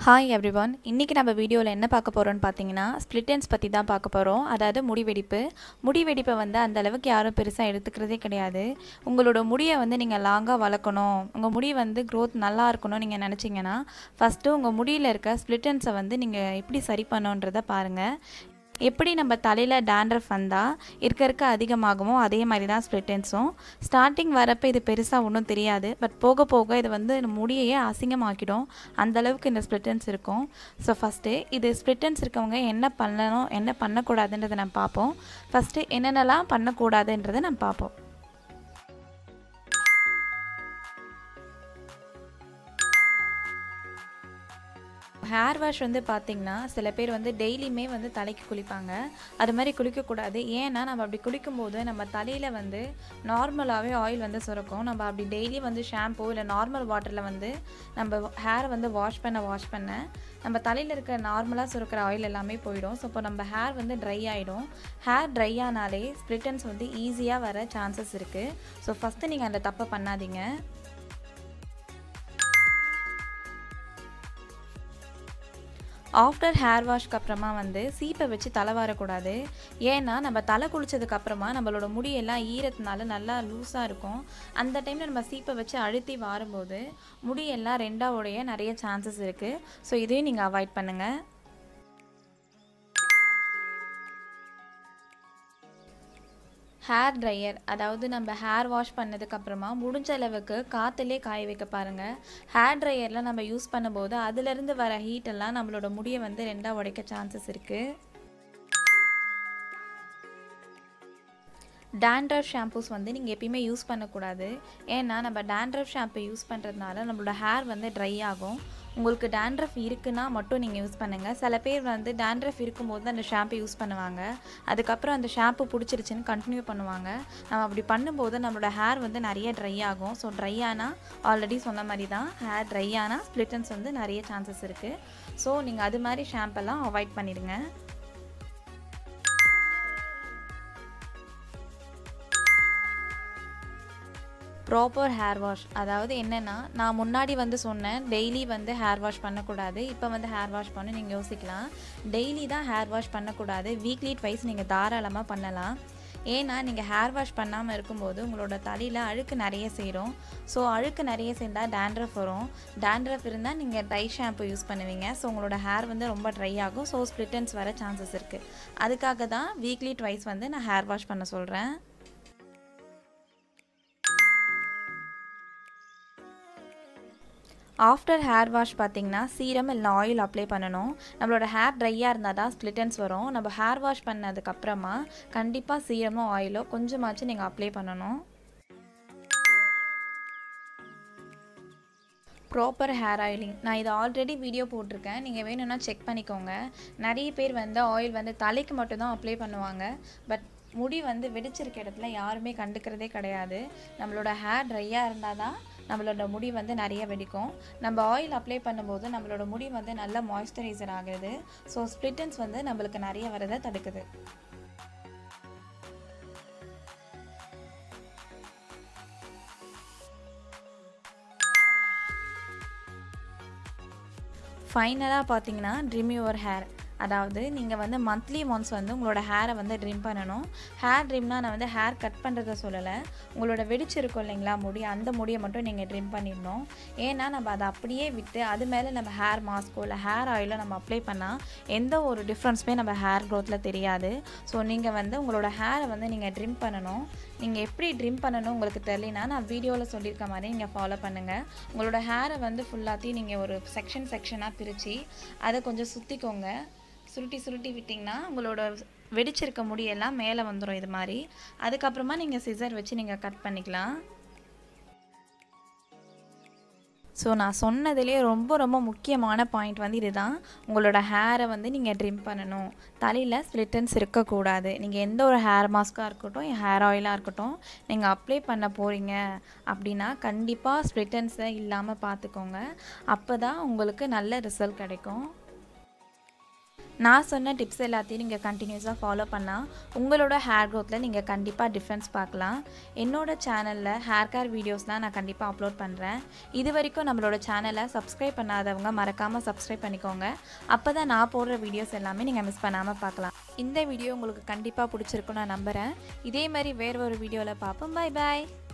hi everyone இன்றைக்கி நம்ம வீடியோவில் என்ன பார்க்க போகிறோம்னு பார்த்தீங்கன்னா ஸ்ப்ளிட்டன்ஸ் பற்றி தான் பார்க்க போகிறோம் அதாவது முடி வெடிப்பு முடி வெடிப்பை வந்து அந்த அளவுக்கு யாரும் பெருசாக எடுத்துக்கிறதே கிடையாது உங்களோட முடியை வந்து நீங்கள் லாங்காக வளர்க்கணும் உங்கள் முடி வந்து க்ரோத் நல்லா இருக்கணும்னு நீங்கள் நினச்சிங்கன்னா ஃபஸ்ட்டு உங்கள் முடியில் இருக்க ஸ்ப்ளிட்டன்ஸை வந்து நீங்கள் எப்படி சரி பண்ணணுன்றதை பாருங்கள் எப்படி நம்ம தலையில் டேண்ட்ரஃப் வந்தால் இருக்க இருக்க அதிகமாகுமோ அதே மாதிரி தான் ஸ்ப்ளிட்டன்ஸும் ஸ்டார்டிங் வரப்போ இது பெருசாக ஒன்றும் தெரியாது பட் போக போக இது வந்து முடியையே அசிங்கமாக்கிடும் அந்த அளவுக்கு இந்த ஸ்ப்ளிட்டன்ஸ் இருக்கும் ஸோ ஃபஸ்ட்டு இது ஸ்ப்ளிட்டன்ஸ் இருக்கவங்க என்ன பண்ணணும் என்ன பண்ணக்கூடாதுன்றதை நம்ம பார்ப்போம் ஃபஸ்ட்டு என்னென்னலாம் பண்ணக்கூடாதுன்றதை நம்ம பார்ப்போம் ஹேர் வாஷ் வந்து பார்த்திங்கன்னா சில பேர் வந்து டெய்லியுமே வந்து தலைக்கு குளிப்பாங்க அது மாதிரி குளிக்கக்கூடாது ஏன்னா நம்ம அப்படி குளிக்கும்போது நம்ம தலையில் வந்து நார்மலாகவே ஆயில் வந்து சுரக்கும் நம்ம அப்படி டெய்லி வந்து ஷாம்பு இல்லை நார்மல் வாட்டரில் வந்து நம்ம ஹேரை வந்து வாஷ் பண்ண வாஷ் பண்ண நம்ம தலையில் இருக்க நார்மலாக சுரக்கிற ஆயில் எல்லாமே போயிடும் ஸோ இப்போ நம்ம ஹேர் வந்து ட்ரை ஆகிடும் ஹேர் ட்ரை ஆனாலே ஸ்ப்ளிட்டன்ஸ் வந்து ஈஸியாக வர சான்சஸ் இருக்குது ஸோ ஃபஸ்ட்டு நீங்கள் அந்த தப்பை பண்ணாதீங்க ஆஃப்டர் ஹேர் வாஷ்க்கு அப்புறமா வந்து சீப்பை வச்சு தலை வாரக்கூடாது ஏன்னா நம்ம தலை குளிச்சதுக்கப்புறமா நம்மளோட முடியெல்லாம் ஈரத்தினால நல்லா லூஸாக இருக்கும் அந்த டைமில் நம்ம சீப்பை வச்சு அழுத்தி வாரும்போது முடியெல்லாம் ரெண்டாக உடைய நிறைய சான்சஸ் இருக்குது ஸோ இதையும் நீங்கள் அவாய்ட் பண்ணுங்கள் ஹேர் ட்ரையர் அதாவது நம்ம ஹேர் வாஷ் பண்ணதுக்கப்புறமா முடிஞ்ச அளவுக்கு காற்றுலே காய வைக்க பாருங்கள் ஹேர் ட்ரையரில் நம்ம யூஸ் பண்ணும்போது அதுலேருந்து வர ஹீட்டெல்லாம் நம்மளோட முடியை வந்து ரெண்டாக உடைக்க சான்சஸ் இருக்குது டேண்ட்ரஃப் ஷாம்பூஸ் வந்து நீங்கள் எப்பயுமே யூஸ் பண்ணக்கூடாது ஏன்னா நம்ம டேண்ட்ரஃப் ஷாம்பு யூஸ் பண்ணுறதுனால நம்மளோட ஹேர் வந்து ட்ரை ஆகும் உங்களுக்கு டேண்ட்ரஃப் இருக்குன்னா மட்டும் நீங்கள் யூஸ் பண்ணுங்கள் சில பேர் வந்து டேண்ட்ரஃப் இருக்கும்போது அந்த ஷாம்பு யூஸ் பண்ணுவாங்க அதுக்கப்புறம் அந்த ஷாம்பு பிடிச்சிருச்சுன்னு கண்டினியூ பண்ணுவாங்க நம்ம அப்படி பண்ணும்போது நம்மளோட ஹேர் வந்து நிறைய ட்ரை ஆகும் ஸோ ட்ரை ஆனால் ஆல்ரெடி சொன்ன மாதிரி தான் ஹேர் ட்ரை ஆனால் ஸ்ப்ளிட்டன்ஸ் வந்து நிறைய சான்சஸ் இருக்குது ஸோ நீங்கள் அது மாதிரி ஷாம்பெல்லாம் அவாய்ட் பண்ணிடுங்க ப்ராப்பர் ஹேர் வாஷ் அதாவது என்னென்னா நான் முன்னாடி வந்து சொன்னேன் டெய்லி வந்து ஹேர் வாஷ் பண்ணக்கூடாது இப்போ வந்து ஹேர் வாஷ் பண்ண நீங்கள் யோசிக்கலாம் டெய்லி தான் ஹேர் வாஷ் பண்ணக்கூடாது வீக்லி ட்வைஸ் நீங்கள் தாராளமாக பண்ணலாம் ஏன்னா நீங்கள் ஹேர் வாஷ் பண்ணாமல் இருக்கும்போது உங்களோட தலையில் அழுக்கு நிறைய சேரும் ஸோ அழுக்கு நிறைய சேர்ந்தால் டேண்ட்ரஃப் வரும் டேண்ட்ரஃப் இருந்தால் நீங்கள் ட்ரை ஷாம்பு யூஸ் பண்ணுவீங்க ஸோ உங்களோட ஹேர் வந்து ரொம்ப ட்ரை ஆகும் ஸோ ஸ்ப்ளிட்டன்ஸ் வர சான்சஸ் இருக்குது அதுக்காக தான் வீக்லி ட்வைஸ் வந்து நான் ஹேர் வாஷ் பண்ண சொல்கிறேன் ஆஃப்டர் ஹேர் வாஷ் பார்த்திங்கன்னா சீரம் இல்லை ஆயில் அப்ளை பண்ணணும் நம்மளோட ஹேர் ட்ரையாக இருந்தால் தான் ஸ்ப்ளிட்டன்ஸ் வரும் நம்ம ஹேர் வாஷ் பண்ணதுக்கப்புறமா கண்டிப்பாக சீரமோ ஆயிலோ கொஞ்சமாச்சும் நீங்கள் அப்ளை பண்ணணும் ப்ராப்பர் ஹேர் ஆயிலிங் நான் இதை ஆல்ரெடி வீடியோ போட்டிருக்கேன் நீங்கள் வேணும்னா செக் பண்ணிக்கோங்க நிறைய பேர் வந்து ஆயில் வந்து தலைக்கு மட்டும்தான் அப்ளை பண்ணுவாங்க பட் முடி வந்து வெடிச்சிருக்க இடத்துல யாருமே கண்டுக்கிறதே கிடையாது நம்மளோட ஹேர் ட்ரையாக இருந்தால் தான் நம்மளோட முடி வந்து நிறைய வெடிக்கும் நம்ம ஆயில் அப்ளை பண்ணும்போது நம்மளோட முடி வந்து நல்லா மாய்ஸ்சரைசர் ஆகுது ஸோ ஸ்ப்ளிட்டன்ஸ் வந்து நம்மளுக்கு நிறைய வரதை தடுக்குது ஃபைனலாக பார்த்தீங்கன்னா ட்ரிம் யுவர் ஹேர் அதாவது நீங்கள் வந்து மந்த்லி ஒன்ஸ் வந்து உங்களோட ஹேரை வந்து ட்ரிம் பண்ணணும் ஹேர் ட்ரிம்னால் நான் வந்து ஹேர் கட் பண்ணுறத சொல்லலை உங்களோட வெடிச்சிருக்கும் இல்லைங்களா முடி அந்த முடியை மட்டும் நீங்கள் ட்ரிம் பண்ணிடணும் ஏன்னா நம்ம அதை அப்படியே விட்டு அது மேலே நம்ம ஹேர் மாஸ்க்கோ இல்லை ஹேர் ஆயிலோ நம்ம அப்ளை பண்ணால் எந்த ஒரு டிஃப்ரென்ஸுமே நம்ம ஹேர் க்ரோத்தில் தெரியாது ஸோ நீங்கள் வந்து உங்களோட ஹேரை வந்து நீங்கள் ட்ரிம் பண்ணணும் நீங்கள் எப்படி ட்ரிம் பண்ணணும் உங்களுக்கு தெரியலனா நான் வீடியோவில் சொல்லியிருக்க மாதிரி நீங்கள் ஃபாலோ பண்ணுங்கள் உங்களோட ஹேரை வந்து ஃபுல்லாத்தையும் நீங்கள் ஒரு செக்ஷன் செக்ஷனாக பிரித்து அதை கொஞ்சம் சுற்றிக்கோங்க சுருட்டி சுருட்டி விட்டிங்கன்னா உங்களோட வெடிச்சிருக்க முடியெல்லாம் மேலே வந்துடும் இது மாதிரி அதுக்கப்புறமா நீங்கள் சிசர் வச்சு நீங்கள் கட் பண்ணிக்கலாம் ஸோ நான் சொன்னதுலேயே ரொம்ப ரொம்ப முக்கியமான பாயிண்ட் வந்து இதுதான் உங்களோட ஹேரை வந்து நீங்கள் ட்ரிம் பண்ணணும் தலையில் ஸ்ப்ளிட்டன்ஸ் இருக்கக்கூடாது நீங்கள் எந்த ஒரு ஹேர் மாஸ்க்காக இருக்கட்டும் ஹேர் ஆயிலாக இருக்கட்டும் நீங்கள் அப்ளை பண்ண போகிறீங்க அப்படின்னா கண்டிப்பாக ஸ்ப்ளிட்டன்ஸை இல்லாமல் பார்த்துக்கோங்க அப்போ தான் உங்களுக்கு நல்ல ரிசல்ட் கிடைக்கும் நான் சொன்ன டிப்ஸ் எல்லாத்தையும் நீங்கள் கண்டினியூஸாக ஃபாலோ பண்ணால் உங்களோட ஹேர் க்ரோத்தில் நீங்கள் கண்டிப்பாக டிஃப்ரென்ஸ் பார்க்கலாம் என்னோட சேனலில் ஹேர் கேர் வீடியோஸ்லாம் நான் கண்டிப்பாக அப்லோட் பண்ணுறேன் இது வரைக்கும் நம்மளோட சேனலை சப்ஸ்கிரைப் பண்ணாதவங்க மறக்காமல் சப்ஸ்கிரைப் பண்ணிக்கோங்க அப்போ தான் நான் போடுற வீடியோஸ் எல்லாமே நீங்கள் மிஸ் பண்ணாமல் பார்க்கலாம் இந்த வீடியோ உங்களுக்கு கண்டிப்பாக பிடிச்சிருக்கும் நான் நம்புகிறேன் இதே மாதிரி வேறு ஒரு வீடியோவில் பார்ப்போம் பை பாய்